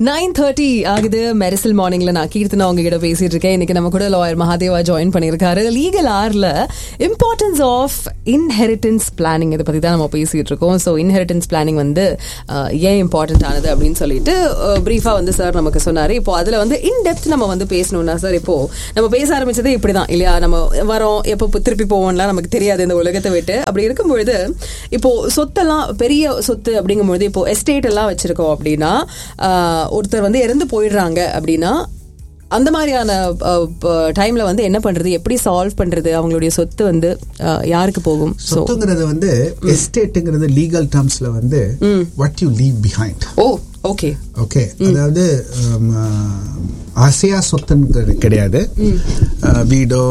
Nine thirty ஆகுது மெரிசல் மார்னிங்ல நான் கீர்த்தனா உங்ககிட்ட பேசிட்டு இருக்கேன் இன்னைக்கு நம்ம கூட லாயர் மகாதேவா ஜாயின் பண்ணியிருக்காரு லீகல் ஆர்ல இம்பார்ட்டன்ஸ் ஆஃப் இன்ஹெரிட்டன்ஸ் பிளானிங் இதை பத்தி தான் நம்ம பேசிட்டு இருக்கோம் ஸோ இன்ஹெரிட்டன்ஸ் பிளானிங் வந்து அஹ், ஏன் இம்பார்ட்டன்ட் ஆனது அப்படின்னு சொல்லிட்டு பிரீஃபா வந்து சார் நமக்கு சொன்னாரு இப்போ அதுல வந்து இன் டெப்த் நம்ம வந்து பேசணும்னா சார் இப்போ நம்ம பேச ஆரம்பிச்சது இப்படிதான் இல்லையா நம்ம வரோம் எப்போ திருப்பி போவோம்லாம் நமக்கு தெரியாது இந்த உலகத்தை விட்டு அப்படி இருக்கும்பொழுது இப்போ சொத்தெல்லாம் பெரிய சொத்து அப்படிங்கும்பொழுது இப்போ எஸ்டேட் எல்லாம் வச்சிருக்கோம் அப்படின்னா ஆஹ், ஒருத்தர் வந்து இறந்து போயிடுறாங்க அப்படின்னா அந்த மாதிரியான டைம்ல வந்து என்ன பண்றது எப்படி சால்வ் பண்றது அவங்களுடைய சொத்து வந்து ஆஹ், யாருக்கு போகும் ஸோ சொத்துங்கிறது வந்து எஸ்டேட்டுங்கிறது லீகல் டேர்ம்ஸ்ல வந்து what you leave behind oh okay okay அதாவது um, அசையா சொத்துங்கிறது கிடையாது அஹ், வீடோ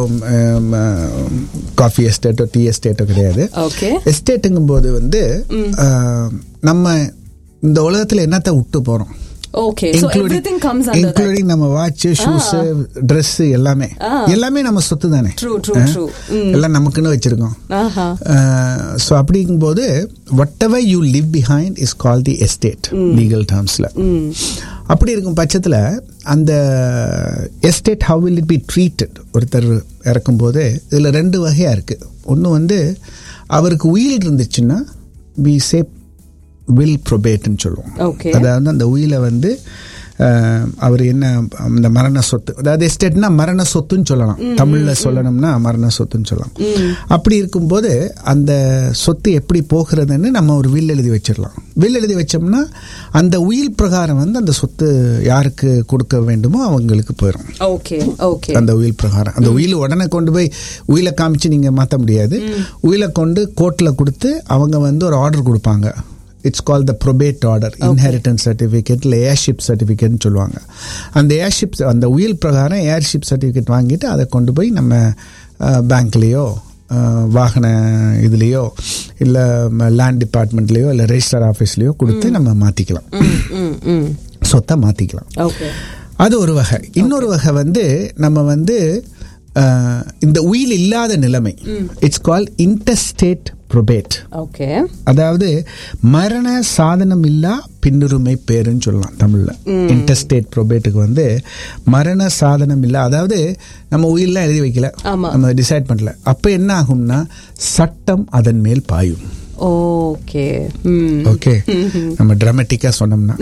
காஃபி எஸ்டேட்டோ டீ எஸ்டேட்டோ கிடையாது ஓகே எஸ்டேட்டுங்கும் போது வந்து அஹ், நம்ம இந்த உலகத்துல என்னத்தை விட்டு போறோம் okay so everything comes under including நம்ம வாட்ச் ஷூஸ் Dress எல்லாமே எல்லாமே நம்ம சொத்து தானே ட்ரூ ட்ரூ ட்ரூ எல்லாம் நமக்குன்னு வச்சிருக்கோம் ஆஹா ஸோ அப்படிங்கும்போது whatever you leave behind is call the estate legal டேர்ம்ஸில் அப்படி இருக்கும் பட்சத்தில் அந்த estate how will it be treated ஒருத்தர் இறக்கும்போது இதில் ரெண்டு வகையாக இருக்குது ஒன்று வந்து அவருக்கு உயில் இருந்துச்சுன்னா வி சே வில் ப்ரொபேட்னு சொல்லுவோம் ஓகே அதாவது அந்த உயிலை வந்து அஹ், அவர் என்ன அந்த மரண சொத்து அதாவது எஸ்டேட்னா மரண சொத்துன்னு சொல்லலாம் தமிழ்ல சொல்லணும்னா மரண சொத்துன்னு சொல்லலாம் அப்படி இருக்கும்போது அந்த சொத்து எப்படி போகிறதுன்னு நம்ம ஒரு வில் எழுதி வச்சிடலாம் வில் எழுதி வச்சோம்னா அந்த உயில் பிரகாரம் வந்து அந்த சொத்து யாருக்கு கொடுக்க வேண்டுமோ அவங்களுக்கு போயிடும் ஓகே ஓகே அந்த உயில் பிரகாரம் அந்த உயில் உடனே கொண்டு போய் உயிலை காமிச்சு நீங்க மாத்த முடியாது உயிலை கொண்டு கோர்ட்ல கொடுத்து அவங்க வந்து ஒரு ஆர்டர் கொடுப்பாங்க it's call the probate order inheritance certificate இல்லை ஏர்ஷிப் சர்டிஃபிகேட்னு சொல்லுவாங்க அந்த ஏர்ஷிப் அந்த உயில் பிரகாரம் ஏர்ஷிப் சர்டிஃபிகேட் வாங்கிட்டு அதை கொண்டு போய் நம்ம பேங்க்லேயோ வாகன இதுலேயோ இல்லை லேண்ட் டிபார்ட்மெண்ட்லேயோ இல்லை ரெஜிஸ்டர் ஆஃபீஸ்லேயோ கொடுத்து நம்ம மாற்றிக்கலாம் ம் ம் சொத்தை மாற்றிக்கலாம் ஓகே அது ஒரு வகை இன்னொரு வகை வந்து நம்ம வந்து அஹ், இந்த உயில் இல்லாத நிலைமை it's call intestate probate okay அதாவது மரண சாதனம் இல்லா பின்னுரிமை பேருன்னு சொல்லலாம் தமிழ்ல இன்டர்ஸ்டேட் ப்ரொபேட்டுக்கு வந்து மரண சாதனம் இல்ல அதாவது நம்ம உயிரெல்லாம் எழுதி வைக்கல ஆமா. நம்ம டிசைட் பண்ணல அப்ப என்ன ஆகும்னா சட்டம் அதன் மேல் பாயும் ஓகே ம் ஓகே நம்ம டிராமட்டிக்கா சொன்னோம்னா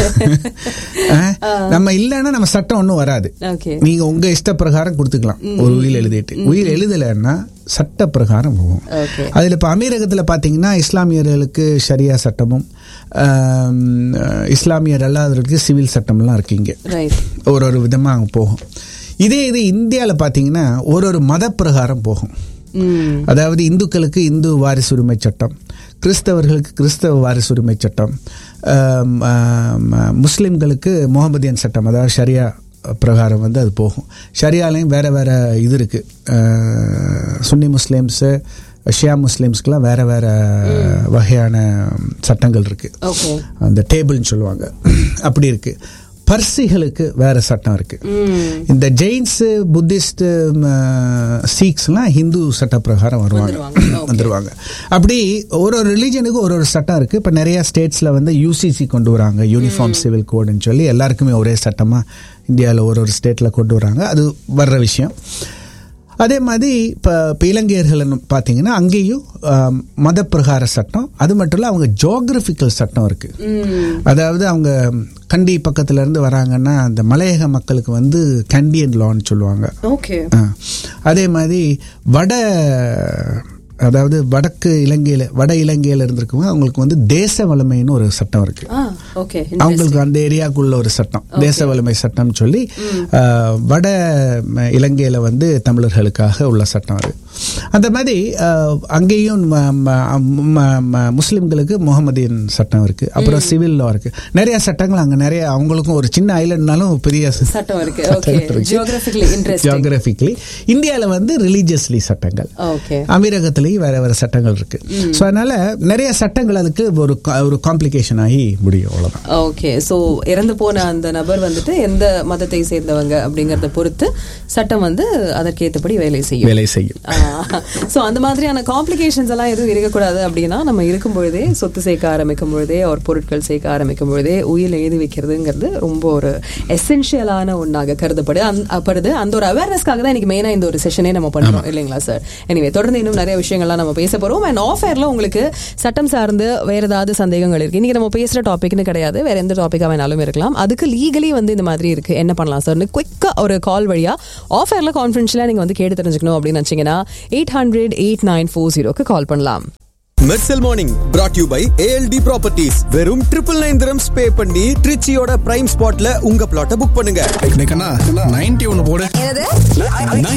அஹ், நம்ம இல்லைன்னா நம்ம சட்டம் ஒன்றும் வராது ஓகே நீங்க உங்க இஷ்ட பிரகாரம் கொடுத்துக்கலாம் ஒரு உயில் எழுதிட்டு உயில் எழுதலைன்னா சட்ட பிரகாரம் போகும் ஓகே அதில் இப்போ அமீரகத்தில் பார்த்தீங்கன்னா இஸ்லாமியர்களுக்கு ஷரியா சட்டமும் ஆம், இஸ்லாமியர் அல்லாதவர்களுக்கு சிவில் சட்டம்லாம் இருக்கு இங்கே ரைட் ஒரு ஒரு விதமாக அங்கே போகும் இதே இது இந்தியாவில் பார்த்தீங்கன்னா ஒரு ஒரு மத பிரகாரம் போகும் ம் அதாவது இந்துக்களுக்கு இந்து வாரிசுரிமை சட்டம் கிறிஸ்தவர்களுக்கு கிறிஸ்தவ வாரிசுரிமை சட்டம் ஆம், ஆம், முஸ்லிம்களுக்கு முகமதியன் சட்டம் அதாவது ஷரியா பிரகாரம் வந்து அது போகும் ஷரியாலையும் வேற வேற இது இருக்கு அஹ், சுன்னி முஸ்லிம்ஸு ஷியா முஸ்லிம்ஸ்க்குலாம் வேற வேற வகையான சட்டங்கள் இருக்கு ஓகே அந்த டேபிள்னு சொல்லுவாங்க அப்படி இருக்கு பர்சிகளுக்கு வேற சட்டம் இருக்கு ம் இந்த ஜெயின்ஸ் புத்திஸ்ட் சீக்ஸ்லாம் ஹிந்து சட்ட பிரகாரம் வருவாங்க வந்துருவாங்க. Okay. வந்துருவாங்க அப்படி ஒரு ஒரு ரிலீஜனுக்கு ஒரு ஒரு சட்டம் இருக்கு இப்ப நிறைய ஸ்டேட்ஸ்ல வந்து யூசிசி கொண்டு வராங்க யூனிஃபார்ம் சிவில் கோடுன்னு சொல்லி எல்லாருக்குமே ஒரே சட்டமா இந்தியாவில் ஒரு ஒரு ஸ்டேட்ல கொண்டு வராங்க அது வர்ற விஷயம் அதே மாதிரி இப்போ இப்போ இலங்கையர்கள் பார்த்தீங்கன்னா அங்கேயும் ஆம், மத பிரகார சட்டம் அது மட்டும் இல்லை அவங்க ஜோக்ரபிக்கல் சட்டம் இருக்கு ம் அதாவது அவங்க கண்டி பக்கத்துல இருந்து வராங்கன்னா அந்த மலையக மக்களுக்கு வந்து கண்டியன் லான்னு சொல்லுவாங்க ஓகே ஆ. அதே மாதிரி வட அதாவது வடக்கு இலங்கையில வட இலங்கையில இருந்திருக்கவங்க அவங்களுக்கு வந்து தேச வலிமைன்னு ஒரு சட்டம் இருக்கு ஆ ஓகே அவங்களுக்கு அந்த ஏரியாக்குள்ள ஒரு சட்டம் தேச வலிமை சட்டம் சொல்லி ஆ, வட ம, இலங்கையில வந்து தமிழர்களுக்காக உள்ள சட்டம் அது அந்த மாதிரி ஆ, அங்கேயும் ம, ம, ம, ம, முஸ்லிம்களுக்கு முகமதியன் சட்டம் இருக்கு அப்புறம் சிவில் லா இருக்கு நிறைய சட்டங்கள் அங்க நிறைய அவங்களுக்கும் ஒரு சின்ன ஐலண்ட்னாலும் பெரிய சட்டம் இருக்கு ஓகே ஜியோகிராபிக்கலி இன்ட்ரெஸ்டிங் ஜியோகிராபிக்கலி இந்தியால வந்து ரிலீஜியஸ்லி சட்டங்கள் ஓகே அமீரகத்திலையும் வேற வேற சட்டங்கள் இருக்கு ஸோ அதனால நிறைய சட்டங்கள் அதுக்கு ஒரு கா- ஒரு காம்ப்ளிகேஷன் ஆகி முடியும் அவ்வளவுதான். அவ்வளவுதான் ஓகே சோ இறந்து போன அந்த நபர் வந்துட்டு எந்த மதத்தை சேர்ந்தவங்க அப்படிங்கறத பொறுத்து சட்டம் வந்து அதற்கேற்றபடி வேலை செய்யும் வேலை செய்யும் ஸோ அந்த மாதிரியான காம்ப்ளிகேஷன்ஸ் எல்லாம் எதுவும் இருக்கக்கூடாது அப்படின்னா நம்ம இருக்கும் பொழுதே சொத்து சேர்க்க ஆரம்பிக்கும் பொழுதே ஒரு பொருட்கள் சேர்க்க ஆரம்பிக்கும் பொழுதே உயிர் எழுதி வைக்கிறதுங்கிறது ரொம்ப ஒரு எசென்ஷியலான ஒன்றாக கருதப்படு அந்த படுது அந்த ஒரு அவேர்னஸ்க்காக தான் இன்னைக்கு மெயினாக இந்த ஒரு செஷனே நம்ம பண்றோம் இல்லைங்களா சார் எனிவே தொடர்ந்து இன்னும் நிறைய விஷயங்கள்லாம் நம்ம பேச போறோம் அண்ட் ஆஃப் ஏர்ல உங்களுக்கு சட்டம் சார்ந்து வேற ஏதாவது சந்தேகங்கள் இருக்கு இன்னைக்கு நம்ம பேசுற டாபிக்னு கிடையாது வேற எந்த டாபிக்கா வேணாலும் இருக்கலாம் அதுக்கு லீகலி வந்து இந்த மாதிரி இருக்கு என்ன பண்ணலாம் சார்னு குயிக்கா ஒரு கால் வழியா ஆஃப் ஏர்ல கான்ஃபரன்ஸ்ல நீங்க வந்து கேட்டு தெரிஞ்சுக்கணும் அப்படின்னு நினைச்சீங்கன்னா eight hundred eight nine four ஜீரோக்கு கால் பண்ணலாம் Mersal morning brought you by ALT properties வெறும் ட்ரிபிள் நைன் திரம்ஸ் பே பண்ணி ட்ரிச்சியோட பிரைம் ஸ்பாட்ல உங்க பிளாட்டை புக் பண்ணுங்க நைன்டி ஒன்னு போடு